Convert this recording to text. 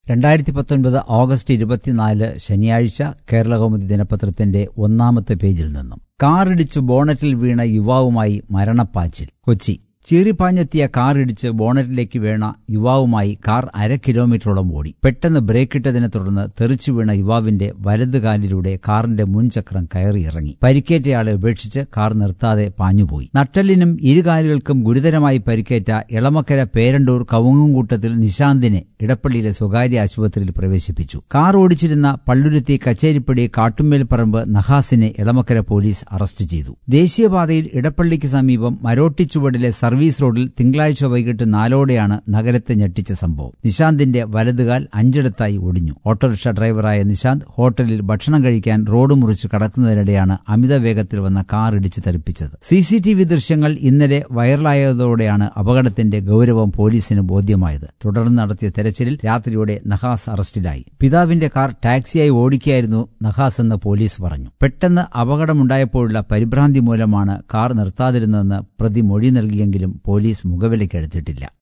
രണ്ടായിരത്തി പത്തൊൻപത് ഓഗസ്റ്റ് ഇരുപത്തിനാല് ശനിയാഴ്ച കേരളകൗമുദി ദിനപത്രത്തിന്റെ ഒന്നാമത്തെ പേജിൽ നിന്നും കാറിടിച്ച് ബോണറ്റിൽ വീണ യുവാവുമായി മരണപ്പാച്ചിൽ കൊച്ചി ചീറിപ്പാഞ്ഞെത്തിയ കാർ ഇടിച്ച് ബോണറ്റിലേക്ക് വീണ യുവാവുമായി കാർ അര കിലോമീറ്ററോളം ഓടി പെട്ടെന്ന് ബ്രേക്കിട്ടതിനെ തുടർന്ന് തെറിച്ചു വീണ യുവാവിന്റെ വലത് കാലിലൂടെ കാറിന്റെ മുൻചക്രം കയറിയിറങ്ങി പരിക്കേറ്റയാളെ ഉപേക്ഷിച്ച് കാർ നിർത്താതെ പാഞ്ഞുപോയി നട്ടലിനും ഇരുകാലുകൾക്കും ഗുരുതരമായി പരിക്കേറ്റ ഇളമക്കര പേരണ്ടൂർ കവുങ്ങുംകൂട്ടത്തിൽ നിശാന്തിനെ ഇടപ്പള്ളിയിലെ സ്വകാര്യ ആശുപത്രിയിൽ പ്രവേശിപ്പിച്ചു കാർ ഓടിച്ചിരുന്ന പള്ളുരുത്തി കച്ചേരിപ്പടി കാട്ടുമേൽപ്പറമ്പ് നഹാസിനെ ഇളമക്കര പോലീസ് അറസ്റ്റ് ചെയ്തു ദേശീയപാതയിൽ ഇടപ്പള്ളിക്ക് സമീപം മരോട്ടിച്ചുവടിലെ സർവീസ് റോഡിൽ തിങ്കളാഴ്ച വൈകിട്ട് നാലോടെയാണ് നഗരത്തെ ഞെട്ടിച്ച സംഭവം നിശാന്തിന്റെ വലതുകാൽ അഞ്ചിടത്തായി ഒടിഞ്ഞു ഓട്ടോറിക്ഷ ഡ്രൈവറായ നിശാന്ത് ഹോട്ടലിൽ ഭക്ഷണം കഴിക്കാൻ റോഡ് മുറിച്ച് കടക്കുന്നതിനിടെയാണ് അമിത വേഗത്തിൽ വന്ന കാർ ഇടിച്ച് തെറിപ്പിച്ചത് സി സി ടി വി ദൃശ്യങ്ങൾ ഇന്നലെ വൈറലായതോടെയാണ് അപകടത്തിന്റെ ഗൌരവം പോലീസിന് ബോധ്യമായത് തുടർന്ന് നടത്തിയ തെരച്ചിലിൽ രാത്രിയോടെ നഹാസ് അറസ്റ്റിലായി പിതാവിന്റെ കാർ ടാക്സിയായി ഓടിക്കുകയായിരുന്നു നഹാസ് എന്ന് പോലീസ് പറഞ്ഞു പെട്ടെന്ന് അപകടമുണ്ടായപ്പോഴുള്ള പരിഭ്രാന്തി മൂലമാണ് കാർ നിർത്താതിരുന്നതെന്ന് പ്രതി മൊഴി നൽകിയെങ്കിലും പോലീസ് മുഖവിലയ്ക്കെടുത്തിട്ടില്ല